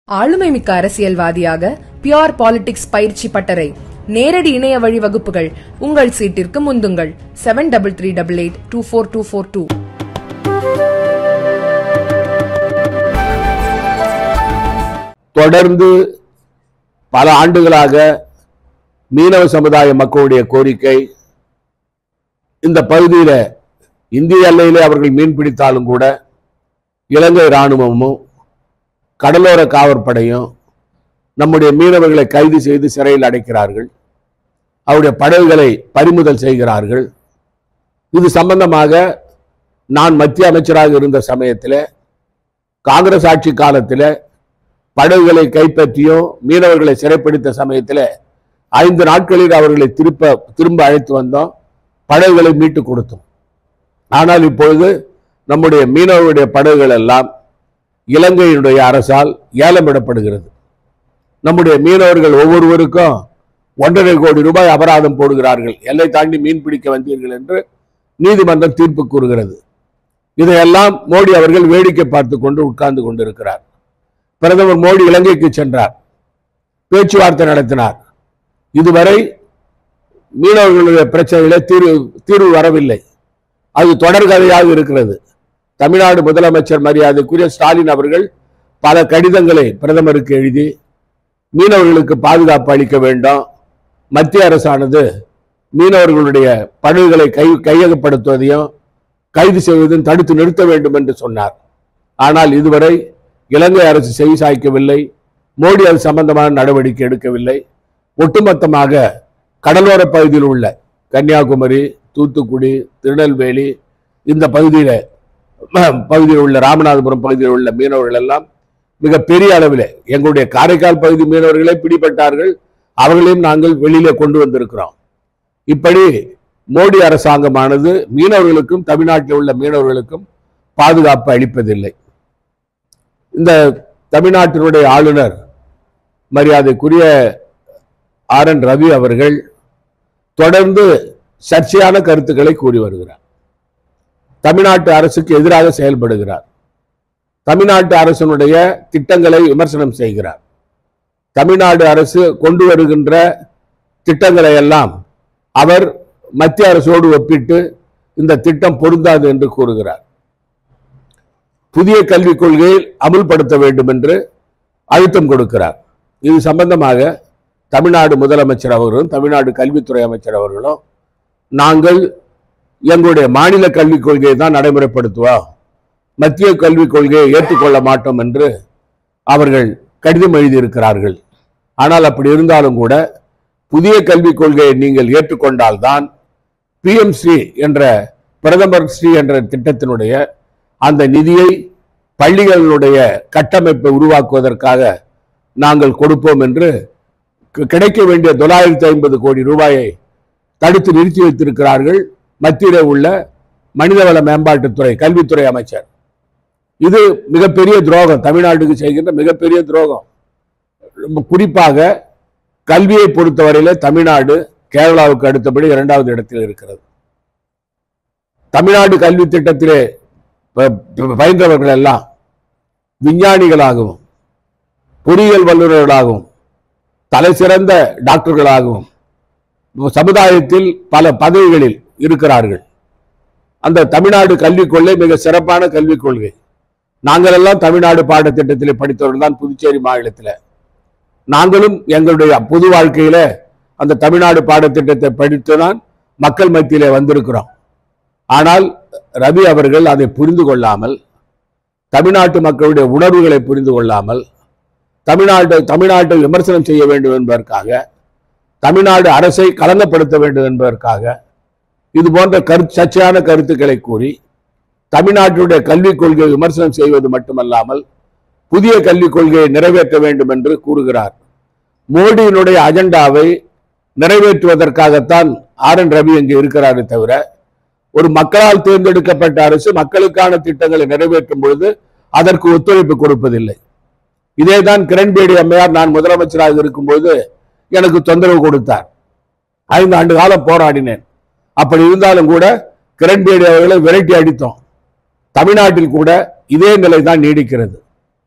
ஆளுமை மிக்க அரசியல்வாதியாக பியோர் பாலிடிக்ஸ் பயிற்சி பட்டறை நேரடி இணைய வழி வகுப்புகள் உங்கள் சீட்டிற்கு முந்துங்கள் seven double three double eight two four two four two தொடர்ந்து பல ஆண்டுகளாக மீனவ சமுதாய மக்களுடைய கோரிக்கை இந்த பகுதியில இந்திய எல்லையிலே அவர்கள் மீன் பிடித்தாலும் கூட இலங்கை இராணுவமும் கடலோர காவற்படையும் நம்முடைய மீனவர்களை கைது செய்து சிறையில் அடைக்கிறார்கள் அவருடைய படகுகளை பறிமுதல் செய்கிறார்கள் இது சம்பந்தமாக நான் மத்திய அமைச்சராக இருந்த சமயத்தில் காங்கிரஸ் ஆட்சி காலத்தில் படகுகளை கைப்பற்றியும் மீனவர்களை சிறைப்பிடித்த சமயத்தில் ஐந்து நாட்களில் அவர்களை திருப்ப திரும்ப அழைத்து வந்தோம் படகுகளை மீட்டு கொடுத்தோம் ஆனால் இப்பொழுது நம்முடைய மீனவர்களுடைய படகுகள் எல்லாம் இலங்கையினுடைய அரசால் ஏலமிடப்படுகிறது நம்முடைய மீனவர்கள் ஒவ்வொருவருக்கும் ஒன்றரை கோடி ரூபாய் அபராதம் போடுகிறார்கள் எல்லை தாண்டி மீன் பிடிக்க வந்தீர்கள் என்று நீதிமன்றம் தீர்ப்பு கூறுகிறது இதையெல்லாம் மோடி அவர்கள் வேடிக்கை பார்த்து கொண்டு உட்கார்ந்து கொண்டிருக்கிறார் பிரதமர் மோடி இலங்கைக்கு சென்றார் பேச்சுவார்த்தை நடத்தினார் இதுவரை மீனவர்களுடைய பிரச்சனையில தீர்வு தீர்வு வரவில்லை அது தொடர்கதையாக இருக்கிறது தமிழ்நாடு முதலமைச்சர் மரியாதைக்குரிய ஸ்டாலின் அவர்கள் பல கடிதங்களை பிரதமருக்கு எழுதி மீனவர்களுக்கு பாதுகாப்பு அளிக்க வேண்டும் மத்திய அரசானது மீனவர்களுடைய படகுகளை கை கையகப்படுத்துவதையும் கைது செய்வதையும் தடுத்து நிறுத்த வேண்டும் என்று சொன்னார் ஆனால் இதுவரை இலங்கை அரசு செவி சாய்க்கவில்லை மோடி அது சம்பந்தமான நடவடிக்கை எடுக்கவில்லை ஒட்டுமொத்தமாக கடலோர பகுதியில் உள்ள கன்னியாகுமரி தூத்துக்குடி திருநெல்வேலி இந்த பகுதியில பகுதியில் உள்ள ராமநாதபுரம் பகுதியில் உள்ள மீனவர்கள் எல்லாம் மிக பெரிய அளவில் எங்களுடைய காரைக்கால் பகுதி மீனவர்களே பிடிபட்டார்கள் அவர்களையும் நாங்கள் வெளியிலே கொண்டு வந்திருக்கிறோம் இப்படி மோடி அரசாங்கமானது மீனவர்களுக்கும் தமிழ்நாட்டில் உள்ள மீனவர்களுக்கும் பாதுகாப்பு அளிப்பதில்லை இந்த தமிழ்நாட்டினுடைய ஆளுநர் மரியாதைக்குரிய ஆர் என் ரவி அவர்கள் தொடர்ந்து சர்ச்சையான கருத்துக்களை கூறி வருகிறார் தமிழ்நாட்டு அரசுக்கு எதிராக செயல்படுகிறார் தமிழ்நாட்டு அரசினுடைய திட்டங்களை விமர்சனம் செய்கிறார் தமிழ்நாடு அரசு கொண்டு வருகின்ற திட்டங்களை எல்லாம் அவர் மத்திய அரசோடு ஒப்பிட்டு இந்த திட்டம் பொருந்தாது என்று கூறுகிறார் புதிய கல்விக் கொள்கையை அமுல்படுத்த வேண்டும் என்று அழுத்தம் கொடுக்கிறார் இது சம்பந்தமாக தமிழ்நாடு முதலமைச்சர் அவர்களும் தமிழ்நாடு கல்வித்துறை அமைச்சர் அவர்களும் நாங்கள் எங்களுடைய மாநில கல்விக் கொள்கையை தான் நடைமுறைப்படுத்துவோம் மத்திய கல்விக் கொள்கையை ஏற்றுக்கொள்ள மாட்டோம் என்று அவர்கள் கடிதம் எழுதியிருக்கிறார்கள் ஆனால் அப்படி இருந்தாலும் கூட புதிய கல்விக் கொள்கையை நீங்கள் ஏற்றுக்கொண்டால்தான் பிஎம் ஸ்ரீ என்ற பிரதமர் ஸ்ரீ என்ற திட்டத்தினுடைய அந்த நிதியை பள்ளிகளுடைய கட்டமைப்பை உருவாக்குவதற்காக நாங்கள் கொடுப்போம் என்று கி- கிடைக்க வேண்டிய தொள்ளாயிரத்தி ஐம்பது கோடி ரூபாயை தடுத்து நிறுத்தி வைத்திருக்கிறார்கள் மத்தியிலே உள்ள மனிதவள மேம்பாட்டுத்துறை கல்வித்துறை அமைச்சர் இது மிகப்பெரிய துரோகம் தமிழ்நாட்டுக்கு செய்கின்ற மிகப்பெரிய துரோகம் ரொம்ப குறிப்பாக கல்வியை பொறுத்தவரையிலே தமிழ்நாடு கேரளாவுக்கு அடுத்தபடி இரண்டாவது இடத்தில் இருக்கிறது தமிழ்நாடு கல்வி திட்டத்திலே ப- ப- பயின்றவர்கள் எல்லாம் விஞ்ஞானிகளாகவும் பொறியியல் வல்லுநர்களாகவும் தலை சிறந்த டாக்டர்களாகவும் சமுதாயத்தில் பல பதவிகளில் இருக்கிறார்கள் அந்த தமிழ்நாடு கல்விக் கொள்கை மிக சிறப்பான கல்விக் கொள்கை நாங்கள் எல்லாம் தமிழ்நாடு பாடத்திட்டத்திலே படித்தவர்கள் தான் புதுச்சேரி மாநிலத்தில் நாங்களும் எங்களுடைய பொது வாழ்க்கையில அந்த தமிழ்நாடு பாடத்திட்டத்தை படித்துதான் மக்கள் மத்தியிலே வந்திருக்கிறோம் ஆனால் ரவி அவர்கள் அதை புரிந்து கொள்ளாமல் தமிழ்நாட்டு மக்களுடைய உணர்வுகளை புரிந்து கொள்ளாமல் தமிழ்நாட்டை தமிழ்நாட்டை விமர்சனம் செய்ய வேண்டும் என்பதற்காக தமிழ்நாடு அரசை கலங்கப்படுத்த வேண்டும் என்பதற்காக இது போன்ற கரு சர்ச்சையான கருத்துக்களை கூறி தமிழ்நாட்டினுடைய கல்விக் கொள்கையை விமர்சனம் செய்வது மட்டுமல்லாமல் புதிய கல்விக் கொள்கையை நிறைவேற்ற வேண்டும் என்று கூறுகிறார் மோடியினுடைய அஜெண்டாவை நிறைவேற்றுவதற்காகத்தான் ஆர் என் ரவி இங்கே இருக்கிறாரே தவிர ஒரு மக்களால் தேர்ந்தெடுக்கப்பட்ட அரசு மக்களுக்கான திட்டங்களை நிறைவேற்றும் பொழுது அதற்கு ஒத்துழைப்பு கொடுப்பதில்லை இதேதான் கிரண்பேடி அம்மையார் நான் முதலமைச்சராக இருக்கும்போது எனக்கு தொந்தரவு கொடுத்தார் ஐந்து ஆண்டு காலம் போராடினேன் அப்படி இருந்தாலும் கூட கிரண்பேடி அவர்களை விரட்டி அடித்தோம் தமிழ்நாட்டில் கூட இதே நிலை தான் நீடிக்கிறது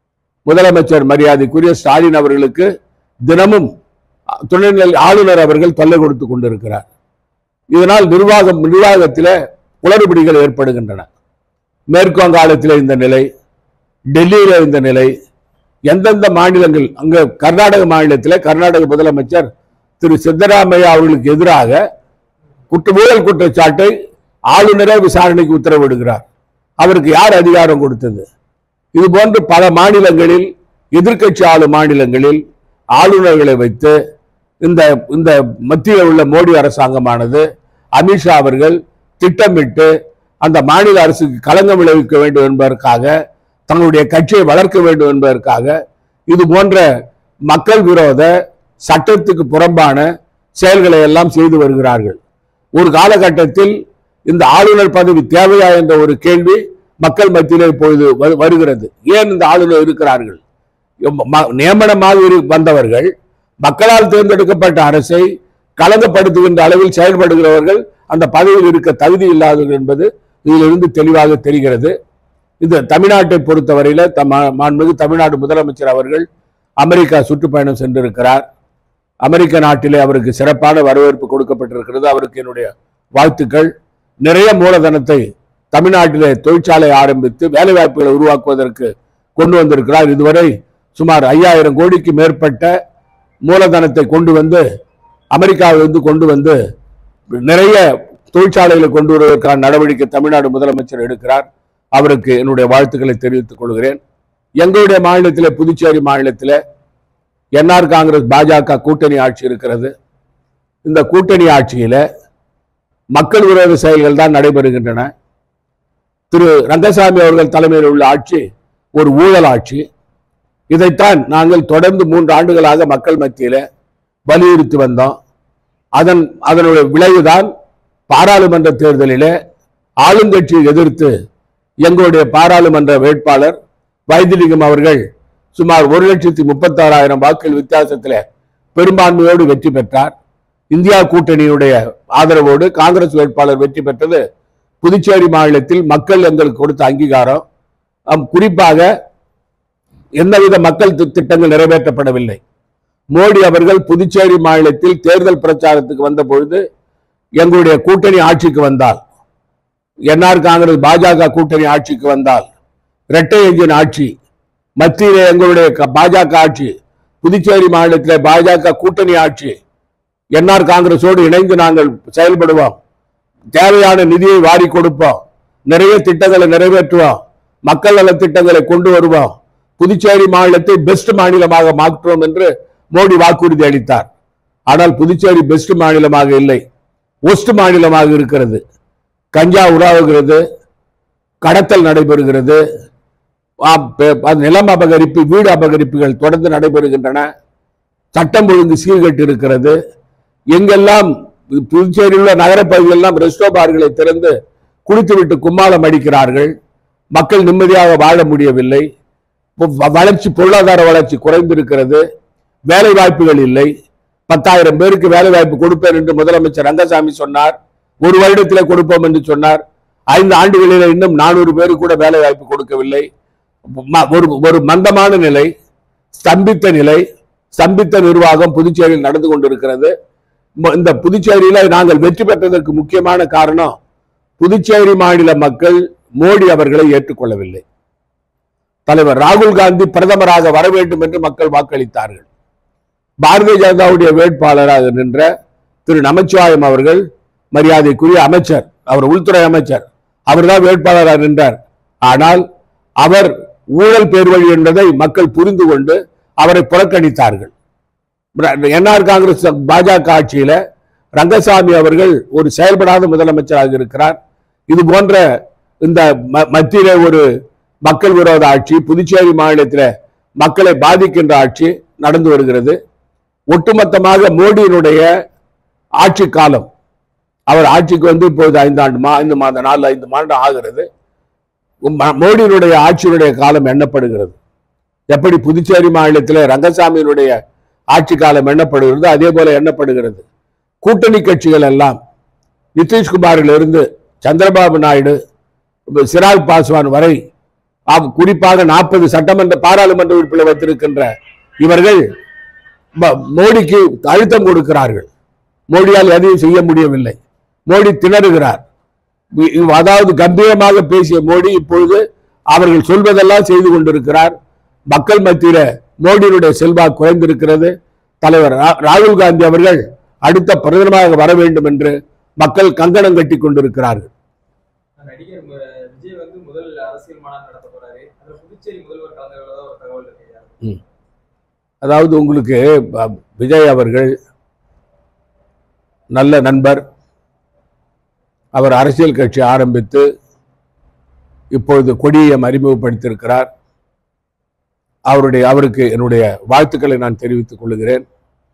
முதலமைச்சர் மரியாதைக்குரிய ஸ்டாலின் அவர்களுக்கு தினமும் துணைநிலை ஆளுநர் அவர்கள் தொல்லை கொடுத்து கொண்டிருக்கிறார் இதனால் நிர்வாகம் நிர்வாகத்திலே குளறுபடிகள் ஏற்படுகின்றன மேற்கு வங்காளத்திலே இந்த நிலை டெல்லியில இந்த நிலை எந்தெந்த மாநிலங்கள் அங்க கர்நாடக மாநிலத்திலே கர்நாடக முதலமைச்சர் திரு சித்தராமையா அவர்களுக்கு எதிராக குற்ற ஊழல் குற்றச்சாட்டை ஆளுநரே விசாரணைக்கு உத்தரவிடுகிறார் அவருக்கு யார் அதிகாரம் கொடுத்தது இது போன்று பல மாநிலங்களில் எதிர்க்கட்சி ஆளும் மாநிலங்களில் ஆளுநர்களை வைத்து இந்த இந்த மத்தியில் உள்ள மோடி அரசாங்கமானது அமித்ஷா அவர்கள் திட்டமிட்டு அந்த மாநில அரசுக்கு களங்கம் விளைவிக்க வேண்டும் என்பதற்காக தங்களுடைய கட்சியை வளர்க்க வேண்டும் என்பதற்காக இது போன்ற மக்கள் விரோத சட்டத்துக்கு புறம்பான செயல்களை எல்லாம் செய்து வருகிறார்கள் ஒரு காலகட்டத்தில் இந்த ஆளுநர் பதவி தேவையா என்ற ஒரு கேள்வி மக்கள் மத்தியிலே இப்பொழுது வரு- வருகிறது ஏன் இந்த ஆளுநர் இருக்கிறார்கள் ம- நியமனமாக இரு- வந்தவர்கள் மக்களால் தேர்ந்தெடுக்கப்பட்ட அரசை களங்கப்படுத்துகின்ற அளவில் செயல்படுகிறவர்கள் அந்த பதவியில் இருக்க தகுதி இல்லாதவர்கள் என்பது இதிலிருந்து தெளிவாக தெரிகிறது இந்த தமிழ்நாட்டை பொறுத்தவரையில தம் மாண்புமிகு தமிழ்நாடு முதலமைச்சர் அவர்கள் அமெரிக்கா சுற்றுப்பயணம் சென்றிருக்கிறார் அமெரிக்க நாட்டிலே அவருக்கு சிறப்பான வரவேற்பு கொடுக்கப்பட்டிருக்கிறது அவருக்கு என்னுடைய வாழ்த்துக்கள் நிறைய மூலதனத்தை தமிழ்நாட்டிலே தொழிற்சாலை ஆரம்பித்து வேலை வாய்ப்புகளை உருவாக்குவதற்கு கொண்டு வந்திருக்கிறார் இதுவரை சுமார் ஐயாயிரம் கோடிக்கு மேற்பட்ட மூலதனத்தை கொண்டு வந்து அமெரிக்காவிலிருந்து கொண்டு வந்து நிறைய தொழிற்சாலைகளை கொண்டு வருவதற்கான நடவடிக்கை தமிழ்நாடு முதலமைச்சர் எடுக்கிறார் அவருக்கு என்னுடைய வாழ்த்துக்களை தெரிவித்துக் கொள்கிறேன் எங்களுடைய மாநிலத்திலே புதுச்சேரி மாநிலத்திலே என்ஆர் காங்கிரஸ் பாஜக கூட்டணி ஆட்சி இருக்கிறது இந்த கூட்டணி ஆட்சியில மக்கள் விரோத செயல்கள் தான் நடைபெறுகின்றன திரு ரங்கசாமி அவர்கள் தலைமையில் உள்ள ஆட்சி ஒரு ஊழல் ஆட்சி இதைத்தான் நாங்கள் தொடர்ந்து மூன்று ஆண்டுகளாக மக்கள் மத்தியில வலியுறுத்தி வந்தோம் அதன் அதனுடைய விளைவுதான் பாராளுமன்ற தேர்தலிலே ஆளுங்கட்சியை எதிர்த்து எங்களுடைய பாராளுமன்ற வேட்பாளர் வைத்திலிங்கம் அவர்கள் சுமார் ஒரு லட்சத்தி முப்பத்தாறாயிரம் வாக்குகள் வித்தியாசத்தில் பெரும்பான்மையோடு வெற்றி பெற்றார் இந்தியா கூட்டணியுடைய ஆதரவோடு காங்கிரஸ் வேட்பாளர் வெற்றி பெற்றது புதுச்சேரி மாநிலத்தில் மக்கள் எங்களுக்கு கொடுத்த அங்கீகாரம் அம் குறிப்பாக எந்தவித மக்கள் தி- திட்டங்கள் நிறைவேற்றப்படவில்லை மோடி அவர்கள் புதுச்சேரி மாநிலத்தில் தேர்தல் பிரச்சாரத்துக்கு வந்த பொழுது எங்களுடைய கூட்டணி ஆட்சிக்கு வந்தால் என்ஆர் காங்கிரஸ் பாஜக கூட்டணி ஆட்சிக்கு வந்தால் இரட்டை எஞ்சின் ஆட்சி மத்தியிலே எங்களுடைய க- பாஜக ஆட்சி புதுச்சேரி மாநிலத்திலே பாஜக கூட்டணி ஆட்சி என்ஆர் காங்கிரஸோடு இணைந்து நாங்கள் செயல்படுவோம் தேவையான நிதியை வாரி கொடுப்போம் நிறைய திட்டங்களை நிறைவேற்றுவோம் மக்கள் நல திட்டங்களை கொண்டு வருவோம் புதுச்சேரி மாநிலத்தை பெஸ்ட் மாநிலமாக மாற்றுவோம் என்று மோடி வாக்குறுதி அளித்தார் ஆனால் புதுச்சேரி பெஸ்ட் மாநிலமாக இல்லை ஒஸ்ட் மாநிலமாக இருக்கிறது கஞ்சா உலாவுகிறது கடத்தல் நடைபெறுகிறது ஆ, பெ- அது நிலம் அபகரிப்பு வீடு அபகரிப்புகள் தொடர்ந்து நடைபெறுகின்றன சட்டம் ஒழுங்கு சீர்கெட்டு இருக்கிறது எங்கெல்லாம் புதுச்சேரியில் உள்ள நகரப்பகுதிகளெல்லாம் ரெஸ்டோ பார்களை திறந்து குடித்துவிட்டு கும்மாளம் அடிக்கிறார்கள் மக்கள் நிம்மதியாக வாழ முடியவில்லை வ- வளர்ச்சி பொருளாதார வளர்ச்சி குறைந்திருக்கிறது வேலை வாய்ப்புகள் இல்லை பத்தாயிரம் பேருக்கு வேலை வாய்ப்பு கொடுப்பேன் என்று முதலமைச்சர் ரங்கசாமி சொன்னார் ஒரு வருடத்திலே கொடுப்போம் என்று சொன்னார் ஐந்து ஆண்டுகளில் இன்னும் நானூறு பேருக்கு கூட வேலை வாய்ப்பு கொடுக்கவில்லை ம- ஒரு ஒரு மந்தமான நிலை ஸ்தம்பித்த நிலை ஸ்தம்பித்த நிர்வாகம் புதுச்சேரியில் நடந்து கொண்டிருக்கிறது ம- இந்த புதுச்சேரியில நாங்கள் வெற்றி பெற்றதற்கு முக்கியமான காரணம் புதுச்சேரி மாநில மக்கள் மோடி அவர்களை ஏற்றுக்கொள்ளவில்லை தலைவர் ராகுல் காந்தி பிரதமராக வர வேண்டும் என்று மக்கள் வாக்களித்தார்கள் பாரதிய ஜனதாவுடைய வேட்பாளராக நின்ற திரு நமச்சிவாயம் அவர்கள் மரியாதைக்குரிய அமைச்சர் அவர் உள்துறை அமைச்சர் அவர்தான் வேட்பாளராக நின்றார் ஆனால் அவர் ஊழல் பேர்வழி என்பதை மக்கள் புரிந்து கொண்டு அவரை புறக்கணித்தார்கள் என்ஆர் காங்கிரஸ் பாஜக ஆட்சியில ரங்கசாமி அவர்கள் ஒரு செயல்படாத முதலமைச்சராக இருக்கிறார் இது போன்ற இந்த ம- மத்தியிலே ஒரு மக்கள் விரோத ஆட்சி புதுச்சேரி மாநிலத்தில் மக்களை பாதிக்கின்ற ஆட்சி நடந்து வருகிறது ஒட்டுமொத்தமாக மோடியினுடைய ஆட்சி காலம் அவர் ஆட்சிக்கு வந்து இப்போது ஐந்தாண்டு மா ஐந்து மாத நாலு ஐந்து மாதம் ஆகிறது ம- மோடியினுடைய ஆட்சியினுடைய காலம் எண்ணப்படுகிறது எப்படி புதுச்சேரி மாநிலத்தில் ரங்கசாமியினுடைய ஆட்சி காலம் எண்ணப்படுகிறது அதே போல எண்ணப்படுகிறது கூட்டணி கட்சிகள் எல்லாம் நிதிஷ்குமாரிலிருந்து சந்திரபாபு நாயுடு சிராக் பாஸ்வான் வரை ஆம், குறிப்பாக நாற்பது சட்டமன்ற பாராளுமன்ற உறுப்பினர் வைத்திருக்கின்ற இவர்கள் ம- மோடிக்கு அழுத்தம் கொடுக்கிறார்கள் மோடியால் எதையும் செய்ய முடியவில்லை மோடி திணறுகிறார் இ- இவ் அதாவது கம்பீரமாக பேசிய மோடி இப்பொழுது அவர்கள் சொல்வதெல்லாம் செய்து கொண்டிருக்கிறார் மக்கள் மத்தியில மோடியினுடைய செல்வாக்கு குறைந்திருக்கிறது தலைவர் ரா- ராகுல் காந்தி அவர்கள் அடுத்த பிரதமராக வர வேண்டும் என்று மக்கள் கங்கணம் கட்டி கொண்டிருக்கிறார்கள் நடிகர் மு- விஜய் வந்து முதல் அரசியல் மாநாடு நடத்த போறாரு அதுல புதுச்சேரி முதல்வர் கலந்து கொள்ளதா ஒரு தகவல் இருக்கு அதாவது உங்களுக்கு அ, விஜய் அவர்கள் நல்ல நண்பர் அவர் அரசியல் கட்சி ஆரம்பித்து இப்பொழுது கொடியை அறிமுகப்படுத்தியிருக்கிறார் அவருடைய அவருக்கு என்னுடைய வாழ்த்துக்களை நான் தெரிவித்துக் கொள்கிறேன்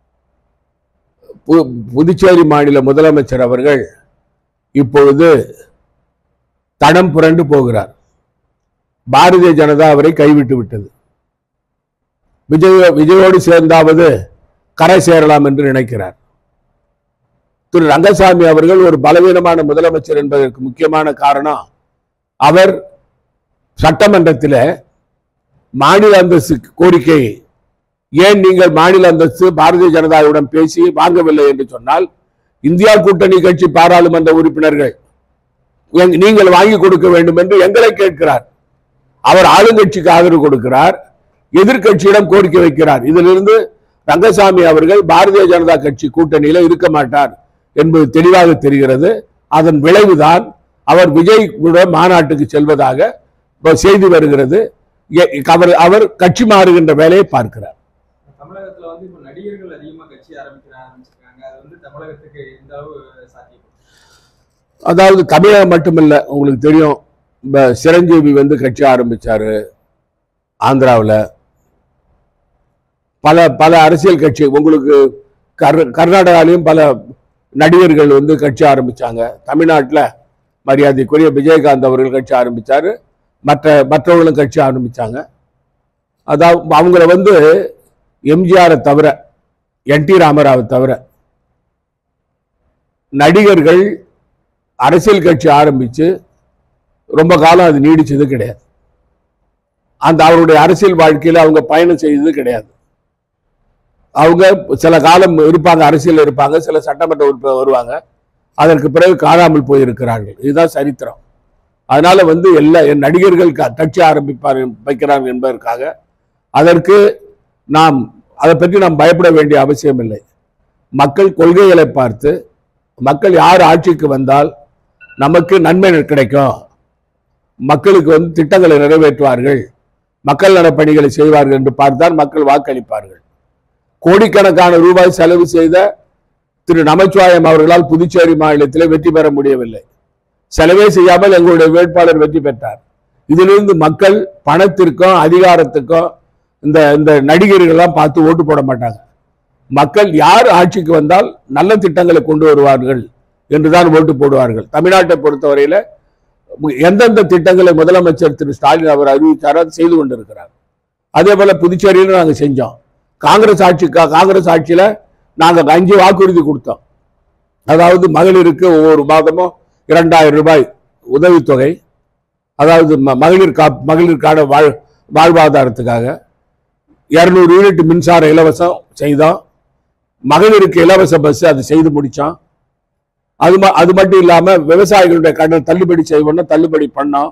பு- புதுச்சேரி மாநில முதலமைச்சர் அவர்கள் இப்பொழுது தடம் புரண்டு போகிறார் பாரதிய ஜனதா அவரை கைவிட்டு விட்டது விஜய் விஜயோடு சேர்ந்தாவது கரை சேரலாம் என்று நினைக்கிறார் திரு ரங்கசாமி அவர்கள் ஒரு பலவீனமான முதலமைச்சர் என்பதற்கு முக்கியமான காரணம் அவர் சட்டமன்றத்தில் மாநில அந்தஸ்து கோரிக்கை ஏன் நீங்கள் மாநில அந்தஸ்து பாரதிய ஜனதாவுடன் பேசி வாங்கவில்லை என்று சொன்னால் இந்தியா கூட்டணி கட்சி பாராளுமன்ற உறுப்பினர்கள் எங்க- நீங்கள் வாங்கி கொடுக்க வேண்டும் என்று எங்களை கேட்கிறார் அவர் ஆளுங்கட்சிக்கு ஆதரவு கொடுக்கிறார் எதிர்க்கட்சியிடம் கோரிக்கை வைக்கிறார் இதிலிருந்து ரங்கசாமி அவர்கள் பாரதிய ஜனதா கட்சி கூட்டணியில இருக்க மாட்டார் என்பது தெளிவாக தெரிகிறது அதன் விளைவுதான் அவர் விஜய் கூட மாநாட்டுக்கு செல்வதாக இப்ப செய்தி வருகிறது எ- அவர் அவர் கட்சி மாறுகின்ற வேலையை பார்க்கிறார் தமிழகத்துல வந்து இப்ப நடிகர்கள் அதிகமா கட்சி ஆரம்பிக்கிற ஆரம்பிச்சிருக்காங்க அது வந்து தமிழகத்துக்கு எந்த அளவு சாத்தியம் அதாவது தமிழகம் மட்டுமில்ல உங்களுக்கு தெரியும் இப்ப சிரஞ்சீவி வந்து கட்சி ஆரம்பிச்சாரு ஆந்திராவில் பல பல அரசியல் கட்சி உங்களுக்கு கர் கர்நாடகாலையும் பல நடிகர்கள் வந்து கட்சி ஆரம்பிச்சாங்க தமிழ்நாட்டில் மரியாதைக்குரிய விஜயகாந்த் அவர்கள் கட்சி ஆரம்பிச்சாரு மற்ற மற்றவர்களும் கட்சி ஆரம்பிச்சாங்க அதாவது அவங்கள வந்து எம்ஜிஆரை தவிர என் டி ராமராவை தவிர நடிகர்கள் அரசியல் கட்சி ஆரம்பிச்சு ரொம்ப காலம் அது நீடிச்சது கிடையாது அந்த அவருடைய அரசியல் வாழ்க்கையில அவங்க பயணம் செய்தது கிடையாது அவங்க சில காலம் இருப்பாங்க அரசியல் இருப்பாங்க சில சட்டமன்ற உறுப்பினர் வருவாங்க அதற்கு பிறகு காணாமல் போயிருக்கிறார்கள் இதுதான் சரித்திரம் அதனால வந்து எல்லா நடிகர்கள் க- கட்சி ஆரம்பிப்பார் வைக்கிறாங்க என்பதற்காக அதற்கு நாம் அதை பற்றி நாம் பயப்பட வேண்டிய அவசியம் இல்லை மக்கள் கொள்கைகளை பார்த்து மக்கள் யார் ஆட்சிக்கு வந்தால் நமக்கு நன்மை கிடைக்கும் மக்களுக்கு வந்து திட்டங்களை நிறைவேற்றுவார்கள் மக்கள் நலப் பணிகளை செய்வார்கள் என்று பார்த்தால் மக்கள் வாக்களிப்பார்கள் கோடிக்கணக்கான ரூபாய் செலவு செய்த திரு நமச்சிவாயம் அவர்களால் புதுச்சேரி மாநிலத்திலே வெற்றி பெற முடியவில்லை செலவே செய்யாமல் எங்களுடைய வேட்பாளர் வெற்றி பெற்றார் இதிலிருந்து மக்கள் பணத்திற்கும் அதிகாரத்துக்கும் இந்த இந்த நடிகர்கள்லாம் பார்த்து ஓட்டு போட மாட்டாங்க மக்கள் யார் ஆட்சிக்கு வந்தால் நல்ல திட்டங்களை கொண்டு வருவார்கள் என்றுதான் ஓட்டு போடுவார்கள் தமிழ்நாட்டை பொறுத்தவரையில எந்தெந்த திட்டங்களை முதலமைச்சர் திரு ஸ்டாலின் அவர் அறிவித்தாரோ அதை செய்து கொண்டிருக்கிறார் அதே போல புதுச்சேரியில நாங்க செஞ்சோம் காங்கிரஸ் ஆட்சிக்கா காங்கிரஸ் ஆட்சியில நாங்க அஞ்சு வாக்குறுதி கொடுத்தோம் அதாவது மகளிருக்கு ஒவ்வொரு மாதமும் இரண்டாயிரம் ரூபாய் உதவித்தொகை அதாவது ம- மகளிர் காப் மகளிருக்கான வாழ் வாழ்வாதாரத்துக்காக இருநூறு யூனிட் மின்சார இலவசம் செய்தோம் மகளிருக்கு இலவச பஸ் அது செய்து முடிச்சோம் அது ம- அது மட்டும் இல்லாம விவசாயிகளுடைய கடன் தள்ளுபடி செய்வோம்னா தள்ளுபடி பண்ணோம்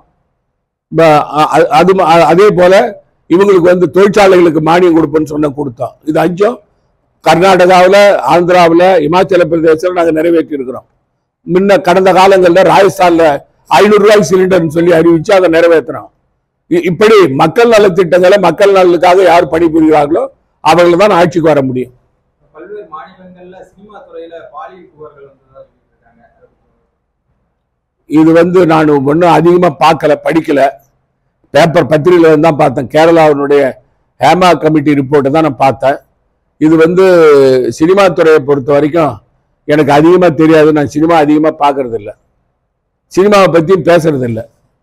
ப- அ- அ- அது ம- அ- அதே போல இவங்களுக்கு வந்து தொழிற்சாலைகளுக்கு மானியம் கொடுப்போம்னு சொன்ன கொடுத்தோம் இது அஞ்சும் கர்நாடகாவில் ஆந்திராவில் இமாச்சல பிரதேசத்தில் நாங்கள் நிறைவேற்றி இருக்கிறோம் முன்ன கடந்த காலங்களில் ராஜஸ்தான்ல ஐநூறு ரூபாய் சிலிண்டர்னு சொல்லி அறிவிச்சு அதை நிறைவேற்றுறோம் இ- இப்படி மக்கள் நலத்திட்டங்களை மக்கள் நலனுக்காக யார் பணிபுரிகிறார்களோ அவர்கள் தான் ஆட்சிக்கு வர முடியும் பல்வேறு மாநிலங்கள்ல சினிமா துறையில பாலியல் புகார்கள் வந்ததா சொல்லிட்டு இருக்காங்க அதை பத்தி இது வந்து நான் ஒன்றும் அதிகமாக பார்க்கல படிக்கல பேப்பர் பத்திரிகையில் தான் பார்த்தேன் கேரளாவினுடைய ஹேமா கமிட்டி ரிப்போர்ட்டை தான் நான் பார்த்தேன் இது வந்து சினிமா துறையை பொறுத்த வரைக்கும் எனக்கு அதிகமாக தெரியாது நான் சினிமா அதிகமாக பார்க்கறது இல்ல சினிமாவை பற்றியும் பேசுறது இல்ல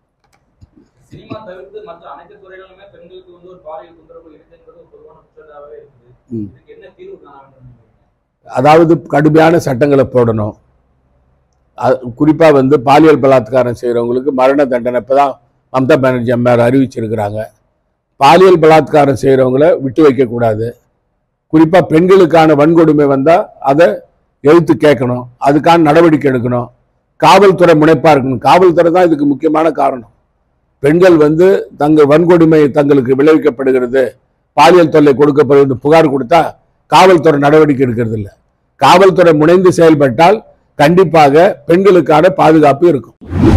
சினிமா தவிர்த்து மற்ற அனைத்து துறைகளிலுமே பெண்களுக்கு வந்து ஒரு பாலியல் தொந்தரவு இருக்குங்கிறது ஒரு பொதுவான குற்றச்சாட்டாவே இருக்குது ம். இதுக்கு என்ன தீர்வு காண வேண்டும் நினைக்கிறீங்க? அதாவது கடுமையான சட்டங்களை போடணும் அது குறிப்பா வந்து பாலியல் பலாத்காரம் செய்யறவங்களுக்கு மரண தண்டனை இப்பதான் மம்தா பானர்ஜி அம்மையார் அறிவிச்சிருக்கிறாங்க பாலியல் பலாத்காரம் செய்கிறவங்கள விட்டு வைக்கக்கூடாது குறிப்பாக பெண்களுக்கான வன்கொடுமை வந்தால் அதை எழுத்து கேட்கணும் அதுக்கான நடவடிக்கை எடுக்கணும் காவல்துறை முனைப்பாக இருக்கணும் காவல்துறை தான் இதுக்கு முக்கியமான காரணம் பெண்கள் வந்து தங்கள் வன்கொடுமை தங்களுக்கு விளைவிக்கப்படுகிறது பாலியல் தொல்லை கொடுக்கப்படுகிறது புகார் கொடுத்தா காவல்துறை நடவடிக்கை எடுக்கிறது இல்லை காவல்துறை முனைந்து செயல்பட்டால் கண்டிப்பாக பெண்களுக்கான பாதுகாப்பு இருக்கும்